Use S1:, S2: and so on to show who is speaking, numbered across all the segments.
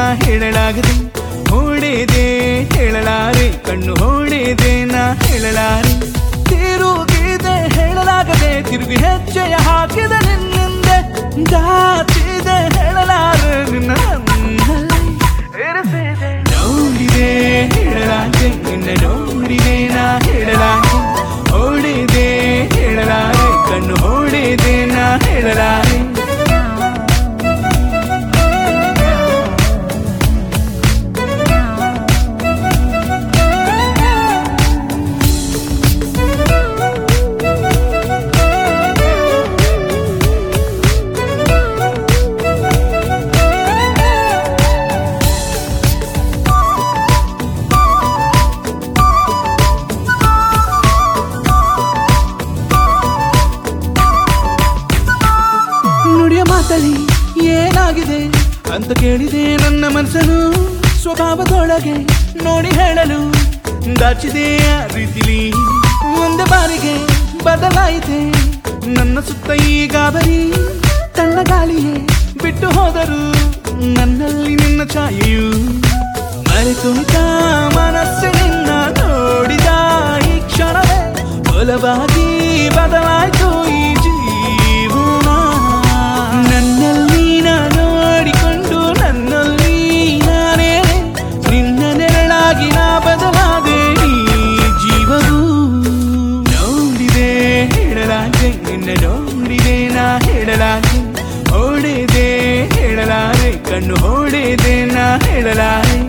S1: ಹೇಳಲಾಗದೆ ಓಡಿದೆ ಹೇಳಲಾರೆ ಕಣ್ಣು ಓಡಿದೆ ನಾ ಹೇಳಲಾರೆ ತಿರುಗಿದೆ ಹೇಳಲಾಗದೆ ತಿರುಗಿ ಹೆಜ್ಜೆಯ ಹಾಕಿದ ನಿನ್ನಿಂದೆ ದಾಚಿದೆ ಹೇಳಲಾರೆ ನಿನ್ನ ನನ್ನಲ್ಲಿ ಇರಿಸಿದೆ ನೋಡಿದೆ ಹೇಳಲಾಗೆ ನಿನ್ನ ನೋಡಿದೆ ನಾ ಹೇಳಲಾಗೆ ಓಡಿದೆ ಹೇಳಲಾರೆ ಕಣ್ಣು ಓಡಿದೆ ನಾ ಹೇಳಲಾರೆ ನುಡಿಯ ಮಾತಲಿ ಏನಾಗಿದೆ ಅಂತ ಕೇಳಿದೆ ನನ್ನ ಮನಸ್ಸನ್ನು ಸ್ವಭಾವದೊಳಗೆ ನೋಡಿ ಹೇಳಲು ದಾಚಿದೆ ಆ ರೀತಿಲಿ ಒಂದೇ ಬಾರಿಗೆ ಬದಲಾಯಿತೆ ನನ್ನ ಸುತ್ತ ಈ ಗಾಬರಿ ತನ್ನ ಗಾಳಿಯೇ ಬಿಟ್ಟು ಹೋದರು ನನ್ನಲ್ಲಿ ನಿನ್ನ ಛಾಯೆಯು ಮರೆತುಂಟ ಮನಸ್ಸಿನಿಂದ ನೋಡಿದ ಈ ಕ್ಷಣವೇ ಒಲವಾಗಿ ಬದಲಾಯಿತು ಈ ಜೀವನ ನನ್ನಲ್ಲಿ ನಾ ನೋಡಿಕೊಂಡು ನನ್ನಲ್ಲಿ ನಾನೇ ನಿನ್ನ ನೆರಳಾಗಿ ನಾ ಬದಲಾದೆ ಈ ಜೀವವು ನೋಡಿದೆ ಹೇಳಲಾಗೆ ನಿನ್ನ ನೋಡಿದೆ ನಾ ಹೇಳಲಾಗೆ ಓಡಿದೆ ಹೇಳಲಾರೆ ಕಣ್ಣು ಓಡಿದೆ ನಾ ಹೇಳಲಾರೆ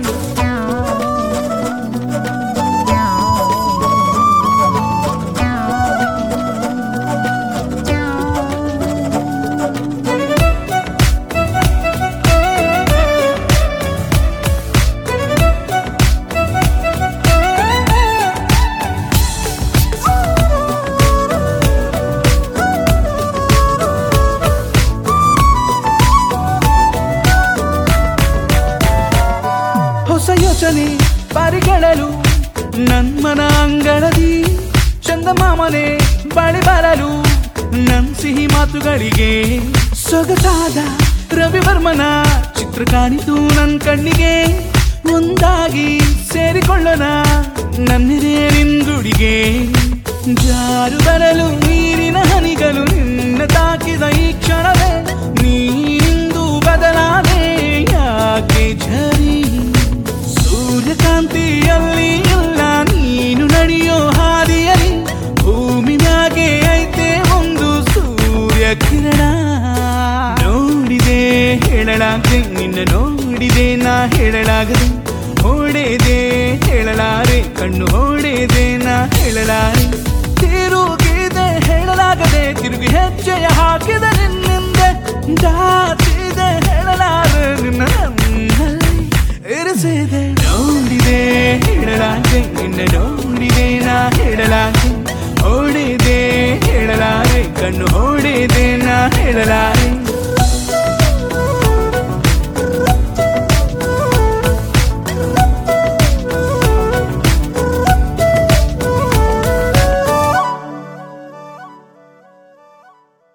S1: ಹೊಸ ಯೋಚನೆ ಪರಿಗಳಲು ನನ್ಮನ ಅಂಗಳದಿ ಚಂದಮಾಮನೆ ಬಳಿ ಬರಲು ನನ್ ಸಿಹಿ ಮಾತುಗಳಿಗೆ ಸೊಗಸಾದ ರವಿವರ್ಮನ ಚಿತ್ರ ಕಾಣಿತು ನನ್ ಕಣ್ಣಿಗೆ ಒಂದಾಗಿ ಸೇರಿಕೊಳ್ಳೋಣ ನನ್ನಿದೆ ನಿಂದುಡಿಗೆ ಜಾರು ಬರಲು ನೀರಿನ ಹನಿಗಳು ನಿನ್ನ ತಾಕಿದ ಈ ಕ್ಷಣವೇ ನೀನಿಂದು ಬದಲಾದೆ ಯಾಕೆ ಝರಿ ಸೂರ್ಯಕಾಂತಿಯಲ್ಲಿ ಇಲ್ಲ ನೀನು ನಡೆಯೋ ಹಾದಿಯಲ್ಲಿ ಭೂಮಿ ಮ್ಯಾಗೆ ಐತೆ ಒಂದು ಸೂರ್ಯ ಕಿರಣ ನೋಡಿದೆ ಹೇಳಲಾಗದೆ ನಿನ್ನ ನೋಡಿದೆ ನಾ ಹೇಳಲಾಗದೆ ಓಡಿದೆ ಹೇಳಲಾರೆ ಕಣ್ಣು ಓಡಿದೆ ನಾ ಹೇಳಲಾರೆ ತಿರುಗಿದೆ ಹೇಳಲಾಗದೆ ತಿರುಗಿ ಹೆಜ್ಜೆಯ ಹಾಕಿದ ನಿನ್ನಿಂದೆ ದಾಚಿದೆ ಹೇಳಲಾರೆ ನಿನ್ನ ನನ್ನಲ್ಲಿ ಇರಿಸಿದೆ ನೋಡಿದೆ ಹೇಳಲಾಗೆ ನಿನ್ನ ನೋಡಿದೆ ನಾ ಹೇಳಲಾಗೆ ಓಡಿದೆ ಹೇಳಲಾರೆ ಕಣ್ಣು ಓಡಿದೆ ನಾ ಹೇಳಲಾರೆ